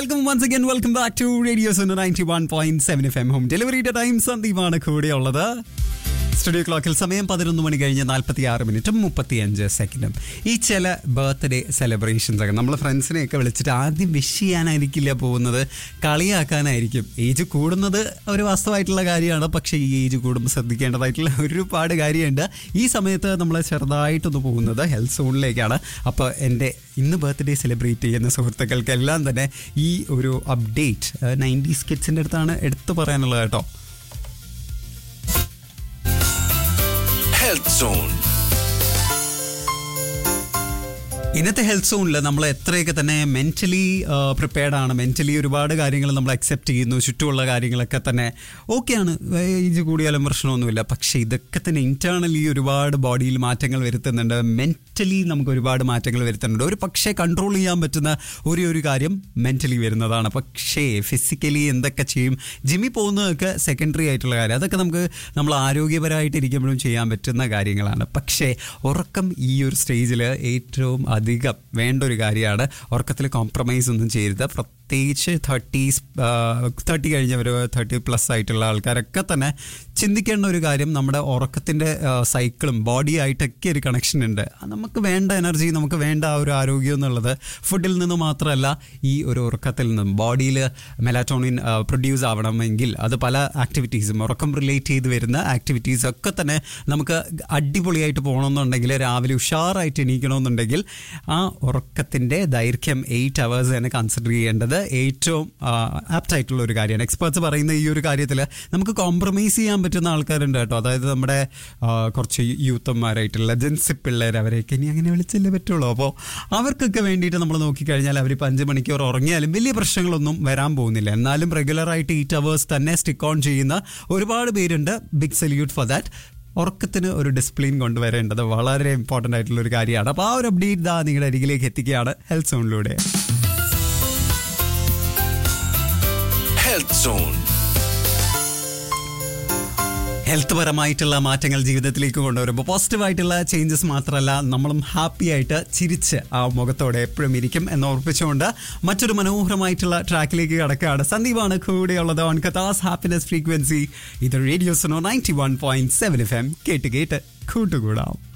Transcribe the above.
Welcome once again welcome back to radio zone ninety one point seven F M home ഡെലിവറിയുടെ time സന്ദീപാണ് കൂടെയുള്ളത് studio ക്ലോക്കിൽ സമയം പതിനൊന്ന് മണി കഴിഞ്ഞ് നാൽപ്പത്തി ആറ് മിനിറ്റും മുപ്പത്തി അഞ്ച് സെക്കൻഡും ഈ ചില ബർത്ത്ഡേ സെലിബ്രേഷൻസ് ഒക്കെ നമ്മൾ ഫ്രണ്ട്സിനെയൊക്കെ വിളിച്ചിട്ട് ആദ്യം വിഷ് ചെയ്യാനായിരിക്കില്ല പോകുന്നത് കളിയാക്കാനായിരിക്കും ഏജ് കൂടുന്നത് ഒരു വാസ്തവമായിട്ടുള്ള കാര്യമാണ് പക്ഷേ ഈ ഏജ് കൂടുമ്പോൾ ശ്രദ്ധിക്കേണ്ടതായിട്ടുള്ള ഒരുപാട് കാര്യമുണ്ട് ഈ സമയത്ത് നമ്മൾ ചെറുതായിട്ടൊന്ന് പോകുന്നത് ഹെൽത്ത് സോണിലേക്കാണ് അപ്പോൾ എൻ്റെ ഇന്ന് ബർത്ത്ഡേ സെലിബ്രേറ്റ് ചെയ്യുന്ന സുഹൃത്തുക്കൾക്കെല്ലാം തന്നെ ഈ ഒരു അപ്ഡേറ്റ് നയൻറ്റീസ് കിഡ്സിൻ്റെ അടുത്താണ് എടുത്തു പറയാനുള്ളത് കേട്ടോ Health Zone. ഇന്നത്തെ ഹെൽത്ത് സോണിൽ നമ്മൾ എത്രയൊക്കെ തന്നെ മെന്റലി പ്രിപ്പയർഡ് ആണ് മെന്റലി ഒരുപാട് കാര്യങ്ങൾ നമ്മൾ അക്സെപ്റ്റ് ചെയ്യുന്നു ചുറ്റുമുള്ള കാര്യങ്ങളൊക്കെ തന്നെ ഓക്കെയാണ് ഏജ് കൂടിയാലും പ്രശ്നമൊന്നുമില്ല പക്ഷേ ഇതൊക്കെ തന്നെ ഇന്റേണലി ഒരുപാട് ബോഡിയിൽ മാറ്റങ്ങൾ വരുത്തുന്നുണ്ട് മെന്റലി നമുക്ക് ഒരുപാട് മാറ്റങ്ങൾ വരുത്തുന്നുണ്ട് ഒരു പക്ഷേ കൺട്രോൾ ചെയ്യാൻ പറ്റുന്ന ഒരേ ഒരു കാര്യം മെന്റലി വരുന്നതാണ് പക്ഷേ ഫിസിക്കലി എന്തൊക്കെ ചെയ്യും ജിമ്മിൽ പോകുന്നതൊക്കെ സെക്കൻഡറി ആയിട്ടുള്ള കാര്യം അതൊക്കെ നമുക്ക് നമ്മൾ ആരോഗ്യപരമായിട്ട് ഇരിക്കുമ്പോഴും ചെയ്യാൻ പറ്റുന്ന കാര്യങ്ങളാണ് പക്ഷേ ഉറക്കം ഈ ഒരു സ്റ്റേജിൽ ഏറ്റവും അധികം വേണ്ട ഒരു കാര്യമാണ് ഉറക്കത്തിൽ കോംപ്രമൈസ് ഒന്നും ചെയ്യരുത് പ്രത്യേകിച്ച് തേർട്ടീസ് തേർട്ടി കഴിഞ്ഞവർ തേർട്ടി പ്ലസ് ആയിട്ടുള്ള ആൾക്കാരൊക്കെ തന്നെ ചിന്തിക്കേണ്ട ഒരു കാര്യം നമ്മുടെ ഉറക്കത്തിൻ്റെ സൈക്കിളും ബോഡി ആയിട്ടൊക്കെ ഒരു കണക്ഷൻ ഉണ്ട് അത് നമുക്ക് വേണ്ട എനർജി നമുക്ക് വേണ്ട ആ ഒരു ആരോഗ്യം എന്നുള്ളത് ഫുഡിൽ നിന്ന് മാത്രമല്ല ഈ ഒരു ഉറക്കത്തിൽ നിന്നും ബോഡിയിൽ മെലാറ്റോണിൻ പ്രൊഡ്യൂസ് ആവണമെങ്കിൽ അത് പല ആക്ടിവിറ്റീസും ഉറക്കം റിലേറ്റ് ചെയ്ത് വരുന്ന ആക്ടിവിറ്റീസ് ഒക്കെ തന്നെ നമുക്ക് അടിപൊളിയായിട്ട് പോകണമെന്നുണ്ടെങ്കിൽ രാവിലെ ഉഷാറായിട്ട് എണീക്കണമെന്നുണ്ടെങ്കിൽ ആ ഉറക്കത്തിൻ്റെ ദൈർഘ്യം എയ്റ്റ് അവേഴ്സ് തന്നെ കൺസിഡർ ചെയ്യേണ്ടത് ഏറ്റവും ആപ്റ്റ് ആയിട്ടുള്ള ഒരു കാര്യമാണ് എക്സ്പേർട്സ് പറയുന്ന ഈ ഒരു കാര്യത്തിൽ നമുക്ക് കോംപ്രമൈസ് ചെയ്യാൻ പറ്റുന്ന ആൾക്കാരുണ്ട് കേട്ടോ അതായത് നമ്മുടെ ആ, കുറച്ച് യൂത്തന്മാരായിട്ടുള്ള ജെൻസി പിള്ളേർ അവരെയൊക്കെ ഇനി അങ്ങനെ വിളിച്ചല്ലേ പറ്റുള്ളൂ അപ്പോൾ അവർക്കൊക്കെ വേണ്ടിയിട്ട് നമ്മൾ നോക്കിക്കഴിഞ്ഞാൽ അവരിപ്പോൾ അഞ്ച് മണിക്കൂർ ഉറങ്ങിയാലും വലിയ പ്രശ്നങ്ങളൊന്നും വരാൻ പോകുന്നില്ല എന്നാലും റെഗുലറായിട്ട് എയ്റ്റ് അവേഴ്സ് തന്നെ സ്റ്റിക്ക് ഓൺ ചെയ്യുന്ന ഒരുപാട് പേരുണ്ട് ബിഗ് സല്യൂട്ട് ഫോർ ദാറ്റ് ഉറക്കത്തിന് ഒരു ഡിസിപ്ലിൻ കൊണ്ടുവരേണ്ടത് വളരെ ഇമ്പോർട്ടൻ്റ് ആയിട്ടുള്ള ഒരു കാര്യമാണ് അപ്പോൾ ആ ഒരു അപ്ഡേറ്റ് ദാ നിങ്ങളുടെ അരികിലേക്ക് എത്തിക്കുകയാണ് ഹെൽത്ത് സോണിലൂടെ Health Zone. ഹെൽത്ത് പരമായിട്ടുള്ള മാറ്റങ്ങൾ ജീവിതത്തിലേക്ക് കൊണ്ടുവരുമ്പോൾ പോസിറ്റീവായിട്ടുള്ള ചേഞ്ചസ് മാത്രമല്ല നമ്മളും ഹാപ്പി ആയിട്ട് ചിരിച്ച് ആ മുഖത്തോടെ എപ്പോഴും ഇരിക്കും എന്ന് ഓർപ്പിച്ചുകൊണ്ട് മറ്റൊരു മനോഹരമായിട്ടുള്ള ട്രാക്കിലേക്ക് കടക്കുകയാണ് സന്ദീപാണ് കൂടെയുള്ളത് ഓൺ കഥാസ് ഹാപ്പിനെസ് ഫ്രീക്വൻസി ഇത് radio zone ninety one point seven F M കേട്ട് കേട്ട് കൂട്ടുകൂടാം